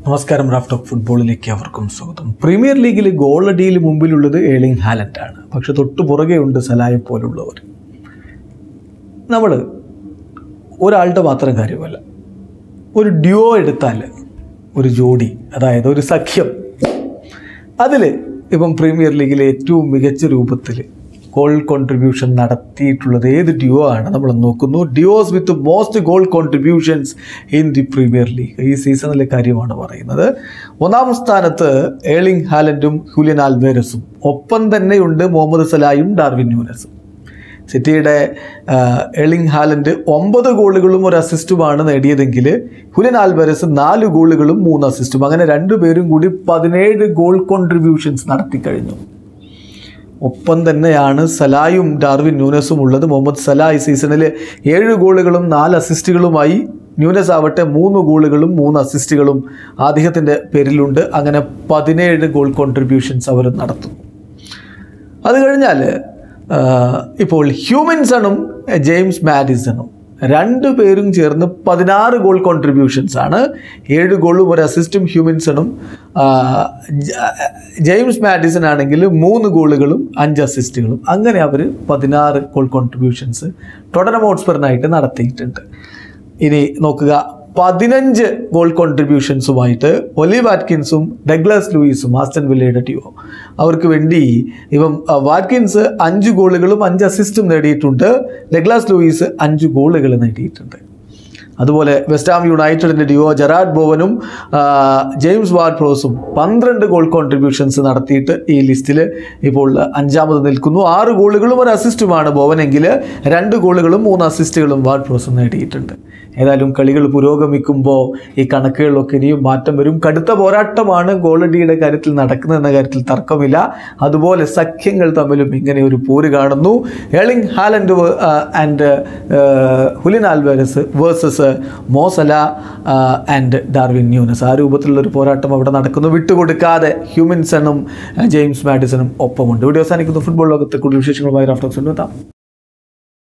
നമസ്കാരം raft of ഫുട്ബോളിലേക്ക് അവർക്കും സ്വാഗതം പ്രീമിയർ ലീഗിൽ ഗോൾ അടിയിൽ മുമ്പിലുള്ളത് ഏളിംഗ് ഹാലൻഡാണ് പക്ഷെ തൊട്ടു പുറകെ ഉണ്ട് സലായെ പോലുള്ളവർ നമ്മൾ ഒരാളുടെ മാത്രം കാര്യമല്ല ഒരു ഡ്യുവോ എടുത്താൽ ഒരു ജോഡി അതായത് ഒരു സഖ്യം അതിൽ ഇപ്പം പ്രീമിയർ ലീഗിലെ ഏറ്റവും മികച്ച രൂപത്തിൽ ഗോൾ കോൺട്രിബ്യൂഷൻ നടത്തിയിട്ടുള്ളത് ഏത് ഡ്യുവോ ആണ് നമ്മൾ നോക്കുന്നു duos with most goal contributions in the Premier League ഈ സീസണിലെ കാര്യമാണ് പറയുന്നത് ഒന്നാം സ്ഥാനത്ത് ഏളിംഗ് ഹാലൻഡും ഹുലിയൻ ആൽവേരസും ഒപ്പം തന്നെയുണ്ട് മുഹമ്മദ് സലായും ഡാർവിൻ ന്യൂനസും സിറ്റിയുടെ ആ, എർലിംഗ് ഹാലൻഡ് ഒമ്പത് ഗോളുകളും ഒരു അസിസ്റ്റുമാണ് നേടിയതെങ്കിൽ ഹുലൻ ആൽബരസ് നാല് ഗോളുകളും മൂന്ന് അസിസ്റ്റും അങ്ങനെ രണ്ടുപേരും കൂടി പതിനേഴ് ഗോൾ കോൺട്രിബ്യൂഷൻസ് നടത്തിക്കഴിഞ്ഞു ഒപ്പം തന്നെയാണ് സലായും ഡാർവിൻ ന്യൂനസും ഉള്ളത് മുഹമ്മദ് സലാ ഈ സീസണിൽ ഏഴ് ഗോളുകളും നാല് അസിസ്റ്റുകളുമായി ന്യൂനസ് ആവട്ടെ മൂന്ന് ഗോളുകളും മൂന്ന് അസിസ്റ്റുകളും അദ്ദേഹത്തിൻ്റെ പേരിലുണ്ട് അങ്ങനെ പതിനേഴ് ഗോൾ കോൺട്രിബ്യൂഷൻസ് അവർ നടത്തുന്നു അത് കഴിഞ്ഞാൽ ഇപ്പോൾ ഹ്യൂമൻസണും ജെയിംസ് മാഡിസണും രണ്ടു പേരും ചേർന്ന് പതിനാറ് ഗോൾ കോൺട്രിബ്യൂഷൻസ് ആണ് ഏഴ് ഗോളും ഒരു അസിസ്റ്റും ഹ്യൂമൻസണും ആ, ജ- ജെയിംസ് മാഡിസൺ ആണെങ്കിൽ മൂന്ന് ഗോളുകളും അഞ്ച് അസിസ്റ്റുകളും അങ്ങനെ അവർ പതിനാറ് ഗോൾ കോൺട്രിബ്യൂഷൻസ് ടൊട്ടനം ഹോട്ട്സ്പറിനായിട്ട് നടത്തിയിട്ടുണ്ട് ഇനി നോക്കുക പതിനഞ്ച് ഗോൾ കോൺട്രിബ്യൂഷൻസുമായിട്ട് ഒലി വാറ്റ്കിൻസും ഡഗ്ലസ് ലൂയിസും ആസ്റ്റൻ വില്ലയുടെ ടീമോ അവർക്ക് വേണ്ടി ഇപ്പം അഹ്, വാറ്റ്കിൻസ് അഞ്ച് ഗോളുകളും അഞ്ച് അസിസ്റ്റും നേടിയിട്ടുണ്ട് ഡഗ്ലാസ് ലൂയിസ് അഞ്ച് ഗോളുകൾ നേടിയിട്ടുണ്ട് അതുപോലെ വെസ്റ്റാം യുണൈറ്റഡിൻ്റെ ഡിയോ ജെറാഡ് ബോവനും ആ, ജെയിംസ് വാർഡ് പ്രോസും പന്ത്രണ്ട് ഗോൾ കോൺട്രിബ്യൂഷൻസ് നടത്തിയിട്ട് ഈ ലിസ്റ്റിൽ ഇപ്പോൾ അഞ്ചാമത് നിൽക്കുന്നു ആറ് ഗോളുകളും ഒരു അസിസ്റ്റുമാണ് ബോവനെങ്കിൽ രണ്ട് ഗോളുകളും മൂന്ന് അസിസ്റ്റുകളും വാർഡ് പ്രോസും നേടിയിട്ടുണ്ട് ഏതായാലും കളികൾ പുരോഗമിക്കുമ്പോൾ ഈ കണക്കുകളിലൊക്കെ ഇനിയും മാറ്റം വരും കടുത്ത പോരാട്ടമാണ് ഗോളടിയുടെ കാര്യത്തിൽ നടക്കുന്നത് എന്ന കാര്യത്തിൽ തർക്കമില്ല അതുപോലെ സഖ്യങ്ങൾ തമ്മിലും ഇങ്ങനെ ഒരു പോര് കാണുന്നു Erling Haaland and Julian Alvarez versus Mo Salah and Darwin Nunez ആ രൂപത്തിലുള്ള ഒരു പോരാട്ടം അവിടെ നടക്കുന്നു വിട്ടുകൊടുക്കാതെ ഹ്യൂമൻസണും ജെയിംസ് മാഡിസണും ഒപ്പമുണ്ട് വീഡിയോ അവസാനിക്കുന്നു ഫുട്ബോൾ ലോകത്തെ കൂടുതൽ വിശേഷങ്ങളുമായി റാഫ്റ്റോക്സ് എത്താം